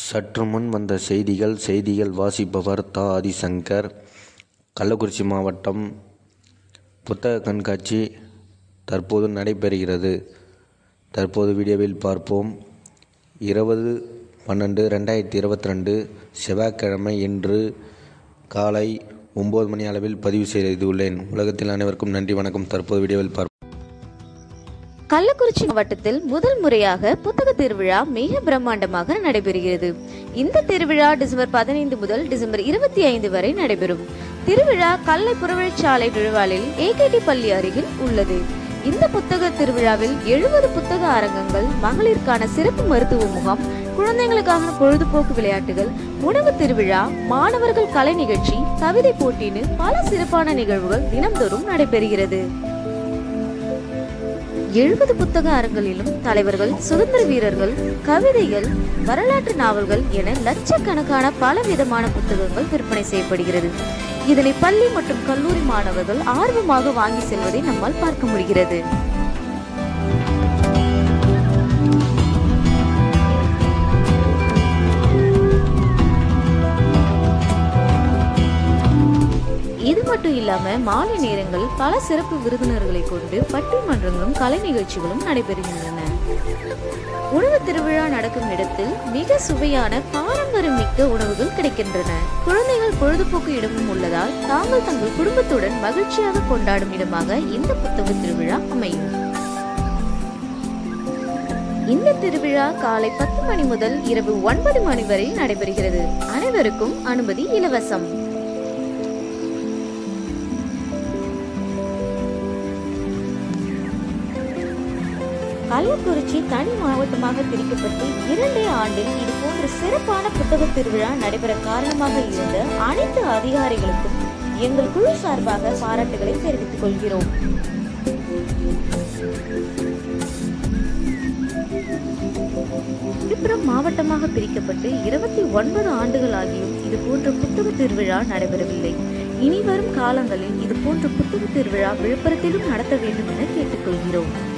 சற்று முன் வந்த செய்திகள் செய்திகள் வாசிப்பவர் தா ஆதிசங்கர் கள்ளக்குறிச்சி மாவட்டம் புத்தக கண்காட்சி தற்போது நடைபெறுகிறது தற்போது வீடியோவில் பார்ப்போம் இருபது பன்னெண்டு ரெண்டாயிரத்தி இருபத்தி ரெண்டு செவ்வாய்க்கிழமை இன்று காலை ஒம்பது மணி அளவில் பதிவு செய்துள்ளேன் உலகத்தில் அனைவருக்கும் நன்றி வணக்கம் தற்போது வீடியோவில் பார்ப்போம் கள்ளக்குறிச்சி மாவட்டத்தில் முதல் முறையாக புத்தக திருவிழா மிக பிரம்மாண்டமாக நடைபெறுகிறது இந்த திருவிழா டிசம்பர் பதினைந்து முதல் டிசம்பர் இருபத்தி ஐந்து வரை நடைபெறும் திருவிழா கல்லை புறவழிச்சாலை விழுவாலில் ஏகேடி பள்ளி அருகில் உள்ளது இந்த புத்தக திருவிழாவில் எழுபது புத்தக அரங்கங்கள் மகளிருக்கான சிறப்பு மருத்துவ முகாம் குழந்தைகளுக்கான பொழுதுபோக்கு விளையாட்டுகள் உணவு திருவிழா மாணவர்கள் கலை நிகழ்ச்சி கவிதை போட்டின்னு பல சிறப்பான நிகழ்வுகள் தினம்தோறும் நடைபெறுகிறது எழுபது புத்தக அரங்களிலும் தலைவர்கள் சுதந்திர வீரர்கள் கவிதைகள் வரலாற்று நாவல்கள் என லட்சக்கணக்கான பல விதமான புத்தகங்கள் விற்பனை செய்யப்படுகிறது இதனை பள்ளி மற்றும் கல்லூரி மாணவர்கள் ஆர்வமாக வாங்கி செல்வதை நம்மால் பார்க்க முடிகிறது இது மட்டும் இல்லாம மாலை நேரங்கள் பல சிறப்பு விருந்தினர்களை கொண்டு பட்டிமன்றங்களும் கலை நிகழ்ச்சிகளும் நடைபெறுகின்றன உணவு திருவிழா நடக்கும் இடத்தில் மிக சுவையான பாரம்பரியம் மிக்க உணவுகள் கிடைக்கின்றன குழந்தைகள் பொழுதுபோக்கு இடமும் உள்ளதால் தாங்கள் தங்கள் குடும்பத்துடன் மகிழ்ச்சியாக கொண்டாடும் இடமாக இந்த புத்தக திருவிழா அமையும் இந்த திருவிழா காலை பத்து மணி முதல் இரவு ஒன்பது மணி வரை நடைபெறுகிறது அனைவருக்கும் அனுமதி இலவசம் கள்ளக்குறிச்சி தனி மாவட்டமாக பிரிக்கப்பட்டு இரண்டே ஆண்டில் இது போன்ற சிறப்பான புத்தக திருவிழா நடைபெற காரணமாக இருந்த அனைத்து அதிகாரிகளுக்கும் எங்கள் குழு சார்பாக பாராட்டுகளை தெரிவித்துக் கொள்கிறோம் விழுப்புரம் மாவட்டமாக பிரிக்கப்பட்டு இருபத்தி ஒன்பது ஆண்டுகள் ஆகியும் இது போன்ற புத்தக திருவிழா நடைபெறவில்லை இனி வரும் காலங்களில் இது போன்ற புத்தக திருவிழா விழுப்புரத்திலும் நடத்த வேண்டும் என கேட்டுக்கொள்கிறோம்